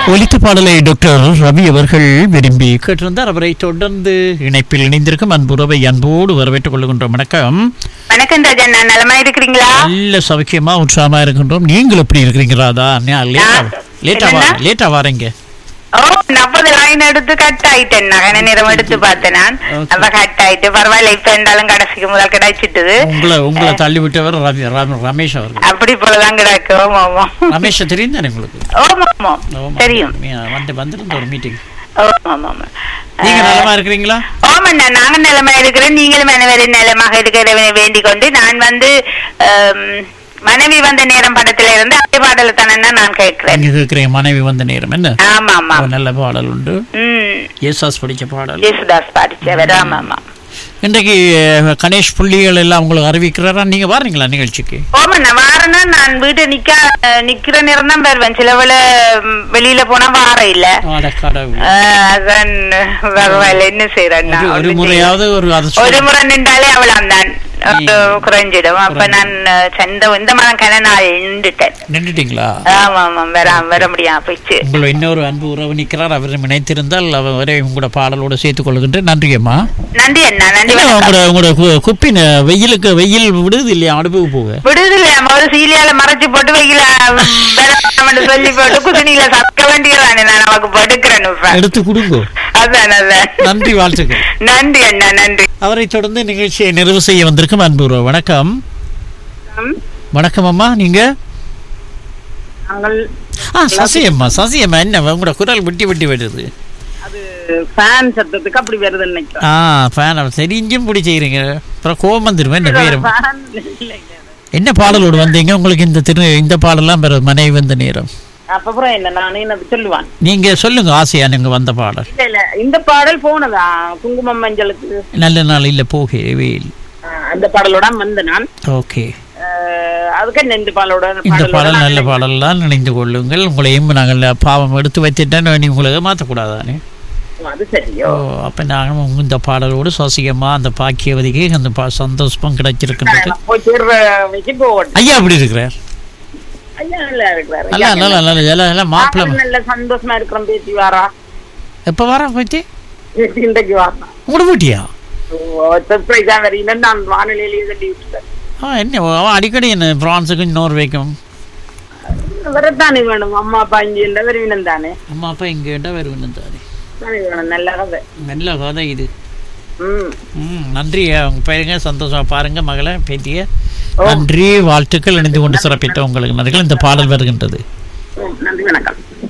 ஒலித்த பாடலை டாக்டர் ரவி அவர்கள் விரும்பி கேட்டிருந்தார் அவரை தொடர்ந்து இணைப்பில் இணைந்திருக்கும் அன்புறவை அன்போடு வரவேற்றுக் கொள்கின்றோம் வணக்கம் வணக்கம் ராஜா நான் நலமா இருக்கிறீங்களா நல்ல சௌக்கியமா உற்சாகமா இருக்கின்றோம் நீங்கள் எப்படி இருக்கிறீங்களா அதான் லேட்டா நான் லேட்டா என்னண்ணா? வா லேட்டா வாரீங்க ஓ நாற்பது லைன் எடுத்து கட் ஆயிட்டேன் நகன நேரம் எடுத்து பார்த்தேன் நான் Okay. அப்ப கட் ஆயிட்டு பரவாயில்ல இப்ப இருந்தாலும் கடைசிக்கு முதல் கிடைச்சிட்டுது உங்களை உங்களை தள்ளி விட்டவர் ரவி- ரம- ரமேஷ் அவர்கள் அப்படி போலதான் கிடக்கு ஓமா ஓமா ரமேஷ் தெரியும் தானே உங்களுக்கு ஓமா ஓமா ஆமா. தெரியும் மீ- வந்து வந்திருந்த ஒரு மீட்டிங் ஓமா ஓமா நீங்க நலமா இருக்கிறீங்களா ஓமண்ணா நாங்க நிலமா இருக்கிறேன் நீங்களும் அனைவரும் நிலமாக இருக்கிறவனை வேண்டிக் கொண்டு நான் வந்து ஆம், மனைவி வந்த நேரம் படத்துல இருந்து அதே பாடல தானே நான் கேட்கிறேன் நீங்க கேட்கிறீங்க மனைவி வந்த நேரம் என்ன ஆமா ஆமா ஒரு நல்ல பாடல் உண்டு ம் ஏசாஸ் படிச்ச பாடல் ஜேசுதாஸ் பாடிச்சவர் ஆமா ஆமா இன்றைக்கு அஹ், கணேஷ் புள்ளிகள் எல்லாம் உங்களுக்கு அறிவிக்கிறாரா நீங்க வாரீங்களா நிகழ்ச்சிக்கு ஓமா நான் வாரேன்னா நான் வீட்டு நிக்க நிக்கிற நேரம் தான் வருவேன் சில வேளை ம், வெளியில போனா வார இல்ல அட கடவுளே. ஆஹ், அதான் பரவாயில்ல என்ன செய்யறேன் ஒரு- ஒரு முறையாவது ஒரு அது ஒரு சொல்லு. முறை நின்றாலே அவளாம் தான் ம். குறைஞ்சிடும் அப்ப நான் அஹ், சந்த இந்த மாதம் கன நாள் நின்றுட்டேன் நின்றுட்டீங்களா ஆமா ஆமா வர வர முடியாம போயிடுச்சு உங்களை இன்னொரு அன்பு உறவு நிற்கிறார் அவர் நினைத்திருந்தால் அவரை உங்களோட பாடலோடு சேர்த்துக் கொள்கின்றேன் நன்றி அம்மா நன்றி அண்ணா நன்றி என்ன வணக்கம். உங்களோட உங்களோட கு- குப்பின வெயிலுக்கு வெயில் விடுது இல்லையா அனுபவம் போக விடுதலை ஒரு சீலியால மறைச்சு போட்டு வைக்கல வேணாம்னு சொல்லி போட்டு குதினியில சக்க வேண்டியதானே நான் நமக்கு படுக்கிறேன் இப்ப எடுத்து கொடுங்கோ அதான் அதான் நன்றி வாழ்த்துக்கள் நன்றி அண்ணா நன்றி அவரை தொடர்ந்து நிகழ்ச்சியை நிறைவு செய்ய வந்திருக்கும் அன்பு உறவு வணக்கம் வணக்கம் அம்மா நீங்க நாங்கள் ஆ சசி அம்மா சசி அம்மா என்ன உங்களோட குரல் விட்டி விட்டி வருது அது ஃபேன் சத்தத்துக்கு அப்படி வருதுன்னு நினைக்கிறேன் ஆ ஃபேன் தெரிஞ்சும் பிடி செய்கிறீங்க அப்புறம் கோபம் வந்துருமே என்ன பேர் ஃபேன் இல்லைங்க என்ன பாடலோடு வந்தீங்க உங்களுக்கு இந்த திரு இந்த பாடலாம் பெற மனைவி வந்த நேரம் அப்ப அப்புறம் என்ன நான் என்ன சொல்லுவான் நீங்க சொல்லுங்க ஆசையா நீங்க வந்த பாடல் இல்ல இல்ல இந்த பாடல் போனதா குங்குமம் மஞ்சளுக்கு நல்ல நாள் இல்ல போகே வெயில் ஆ, அந்த பாடலோட வந்த நான் ஓகே அஹ், அதுக்கு என்ன இந்த பாடலோட இந்த பாடலோட பாடல் நான் நல்ல பாடல்லாம் நினைந்து கொள்ளுங்கள் உங்களையும் நாங்கள் பாவம் எடுத்து வைத்துட்டேன் நீ உங்களுக்கு மாற்றக்கூடாதானே அது சரியோ ஓ அப்போ நாங்கள் இந்த பாடலோடு சுவாசிக்கமா அந்த பாக்கியவதிக்கு அந்த பா சந்தோஷம் கிடைச்சிருக்கின்றது போய் சேர்ற வச்சு போகட்டும் ஐயா அப்படி இருக்கிறார் ஐயா நல்லா இருக்கிறாரு நல்லா நல்லா நல்லா எல்லாம் எல்லாம் மாப்பிள்ளை நாங்களும் நல்ல சந்தோஷமா இருக்கிறோம் பேசி வாரா எப்போ வர பற்றி பேசி இன்றைக்கு வாரா உங்களோட வீட்டியா சர்ப்ரைஸா வரீங்கன்னு நான் வானிலையிலேயே சொல்லி விட்டுட்டேன் ஆ என்ன அவன் அடிக்கடி என்ன பிரான்ஸுக்கும் நோர்வேக்கும் வரத்தானே வேணும் அம்மா அப்பா இங்கே இருந்தா வருவினம் தானே அம்மா அப்பா இங்கே கேட்டா வருவேன் தானே தானே வேணும் நல்ல கதை நல்ல கதை இது ம் ம் நன்றி உங்க பையங்க சந்தோஷமா பாருங்க மகளை பேத்திய நன்றி வாழ்த்துக்கள் இணைந்து கொண்டு சிறப்பித்த உங்களுக்கு நன்றிகள் இந்த பாடல் வருகின்றது ம், நன்றி வணக்கம்